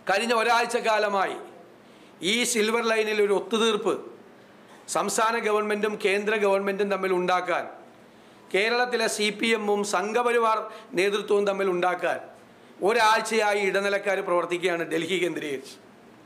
കഴിഞ്ഞ ഒരാഴ്ച കാലമായി ഈ സിൽവർ ലൈനിൽ ഒരു ഒത്തുതീർപ്പ് സംസ്ഥാന ഗവൺമെൻറ്റും കേന്ദ്ര ഗവൺമെൻറ്റും തമ്മിൽ ഉണ്ടാക്കാൻ കേരളത്തിലെ സി പി എമ്മും സംഘപരിവാർ നേതൃത്വവും തമ്മിൽ ഉണ്ടാക്കാൻ ഒരാഴ്ചയായി ഇടനിലക്കാർ പ്രവർത്തിക്കുകയാണ് ഡൽഹി കേന്ദ്രീകരിച്ച്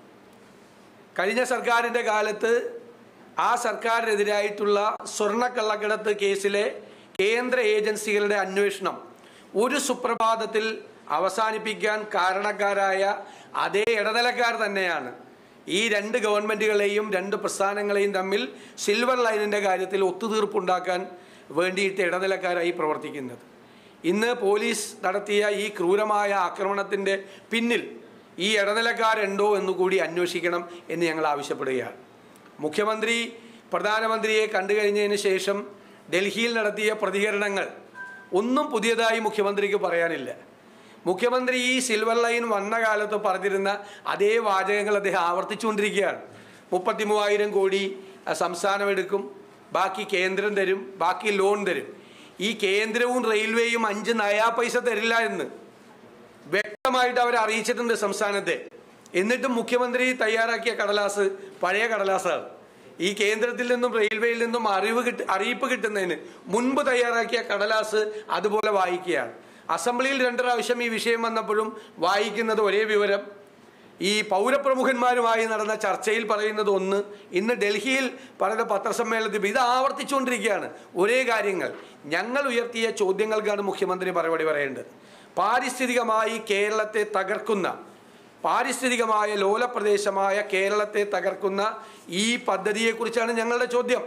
കഴിഞ്ഞ സർക്കാരിൻ്റെ കാലത്ത് ആ സർക്കാരിനെതിരായിട്ടുള്ള സ്വർണ്ണക്കള്ളക്കടത്ത് കേസിലെ കേന്ദ്ര ഏജൻസികളുടെ അന്വേഷണം ഒരു സുപ്രഭാതത്തിൽ അവസാനിപ്പിക്കാൻ കാരണക്കാരായ അതേ ഇടനിലക്കാർ തന്നെയാണ് ഈ രണ്ട് ഗവൺമെൻറ്റുകളെയും രണ്ട് പ്രസ്ഥാനങ്ങളെയും തമ്മിൽ സിൽവർ ലൈനിൻ്റെ കാര്യത്തിൽ ഒത്തുതീർപ്പുണ്ടാക്കാൻ വേണ്ടിയിട്ട് ഇടനിലക്കാരായി പ്രവർത്തിക്കുന്നത് ഇന്ന് പോലീസ് നടത്തിയ ഈ ക്രൂരമായ ആക്രമണത്തിൻ്റെ പിന്നിൽ ഈ ഇടനിലക്കാരുണ്ടോ എന്ന് കൂടി അന്വേഷിക്കണം എന്ന് ഞങ്ങൾ ആവശ്യപ്പെടുകയാണ് മുഖ്യമന്ത്രി പ്രധാനമന്ത്രിയെ കണ്ടു കഴിഞ്ഞതിന് ശേഷം ഡൽഹിയിൽ നടത്തിയ പ്രതികരണങ്ങൾ ഒന്നും പുതിയതായി മുഖ്യമന്ത്രിക്ക് പറയാനില്ല മുഖ്യമന്ത്രി ഈ സിൽവർ ലൈൻ വന്ന കാലത്ത് പറഞ്ഞിരുന്ന അതേ വാചകങ്ങൾ അദ്ദേഹം ആവർത്തിച്ചുകൊണ്ടിരിക്കുകയാണ് മുപ്പത്തി മൂവായിരം കോടി അഹ്, സംസ്ഥാനം എടുക്കും ബാക്കി കേന്ദ്രം തരും ബാക്കി ലോൺ തരും ഈ കേന്ദ്രവും റെയിൽവേയും അഞ്ച് നയാ പൈസ തരില്ല എന്ന് വ്യക്തമായിട്ട് അവർ അറിയിച്ചിട്ടുണ്ട് സംസ്ഥാനത്തെ എന്നിട്ടും മുഖ്യമന്ത്രി തയ്യാറാക്കിയ കടലാസ് പഴയ കടലാസാണ് ഈ കേന്ദ്രത്തിൽ നിന്നും റെയിൽവേയിൽ നിന്നും അറിവ് കിട്ട അറിയിപ്പ് കിട്ടുന്നതിന് മുൻപ് തയ്യാറാക്കിയ കടലാസ് അതുപോലെ വായിക്കുകയാണ് അസംബ്ലിയിൽ രണ്ട് പ്രാവശ്യം ഈ വിഷയം വന്നപ്പോഴും വായിക്കുന്നത് ഒരേ വിവരം ഈ പൗരപ്രമുഖന്മാരുമായി നടന്ന ചർച്ചയിൽ പറയുന്നത് ഒന്ന് ഇന്ന് ഡൽഹിയിൽ പറയുന്ന പത്രസമ്മേളനത്തിൽ ഇത് ആവർത്തിച്ചുകൊണ്ടിരിക്കുകയാണ് ഒരേ കാര്യങ്ങൾ ഞങ്ങൾ ഉയർത്തിയ ചോദ്യങ്ങൾക്കാണ് മുഖ്യമന്ത്രി മറുപടി പറയേണ്ടത് പാരിസ്ഥിതികമായി കേരളത്തെ തകർക്കുന്ന പാരിസ്ഥിതികമായ ലോലപ്രദേശമായ കേരളത്തെ തകർക്കുന്ന ഈ പദ്ധതിയെക്കുറിച്ചാണ് ഞങ്ങളുടെ ചോദ്യം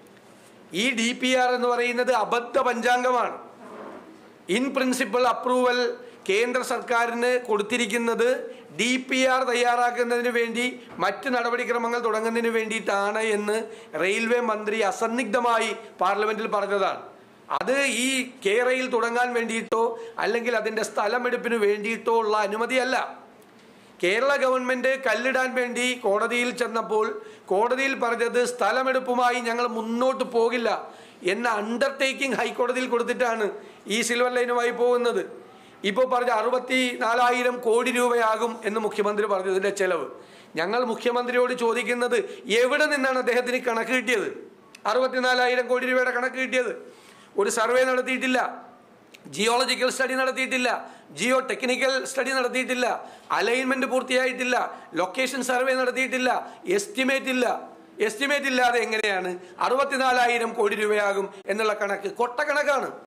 ഈ ഡി പി ആർ എന്ന് പറയുന്നത് അബദ്ധ പഞ്ചാംഗമാണ് ഇൻ പ്രിൻസിപ്പൽ അപ്രൂവൽ കേന്ദ്ര സർക്കാരിന് കൊടുത്തിരിക്കുന്നത് ഡി പി ആർ തയ്യാറാക്കുന്നതിന് വേണ്ടി മറ്റ് നടപടിക്രമങ്ങൾ തുടങ്ങുന്നതിന് വേണ്ടിയിട്ടാണ് എന്ന് റെയിൽവേ മന്ത്രി അസന്നിഗ്ധമായി പാർലമെന്റിൽ പറഞ്ഞതാണ് അത് ഈ കേരയിൽ തുടങ്ങാൻ വേണ്ടിയിട്ടോ അല്ലെങ്കിൽ അതിൻ്റെ സ്ഥലമെടുപ്പിന് വേണ്ടിയിട്ടോ ഉള്ള അനുമതിയല്ല കേരള ഗവൺമെന്റ് കല്ലിടാൻ വേണ്ടി കോടതിയിൽ ചെന്നപ്പോൾ കോടതിയിൽ പറഞ്ഞത് സ്ഥലമെടുപ്പുമായി ഞങ്ങൾ മുന്നോട്ട് പോകില്ല എന്ന അണ്ടർടേക്കിംഗ് ഹൈക്കോടതിയിൽ കൊടുത്തിട്ടാണ് ഈ സിൽവർ ലൈനുമായി പോകുന്നത് ഇപ്പോൾ പറഞ്ഞ അറുപത്തി നാലായിരം കോടി രൂപയാകും എന്ന് മുഖ്യമന്ത്രി പറഞ്ഞു ഇതിൻ്റെ ചെലവ് ഞങ്ങൾ മുഖ്യമന്ത്രിയോട് ചോദിക്കുന്നത് എവിടെ നിന്നാണ് അദ്ദേഹത്തിന് ഈ കണക്ക് കിട്ടിയത് അറുപത്തിനാലായിരം കോടി രൂപയുടെ കണക്ക് കിട്ടിയത് ഒരു സർവേ നടത്തിയിട്ടില്ല ജിയോളജിക്കൽ സ്റ്റഡി നടത്തിയിട്ടില്ല ജിയോ ടെക്നിക്കൽ സ്റ്റഡി നടത്തിയിട്ടില്ല അലൈൻമെന്റ് പൂർത്തിയായിട്ടില്ല ലൊക്കേഷൻ സർവേ നടത്തിയിട്ടില്ല എസ്റ്റിമേറ്റ് ഇല്ല എസ്റ്റിമേറ്റ് ഇല്ലാതെ എങ്ങനെയാണ് അറുപത്തിനാലായിരം കോടി രൂപയാകും എന്നുള്ള കണക്ക് കൊട്ടക്കണക്കാണ്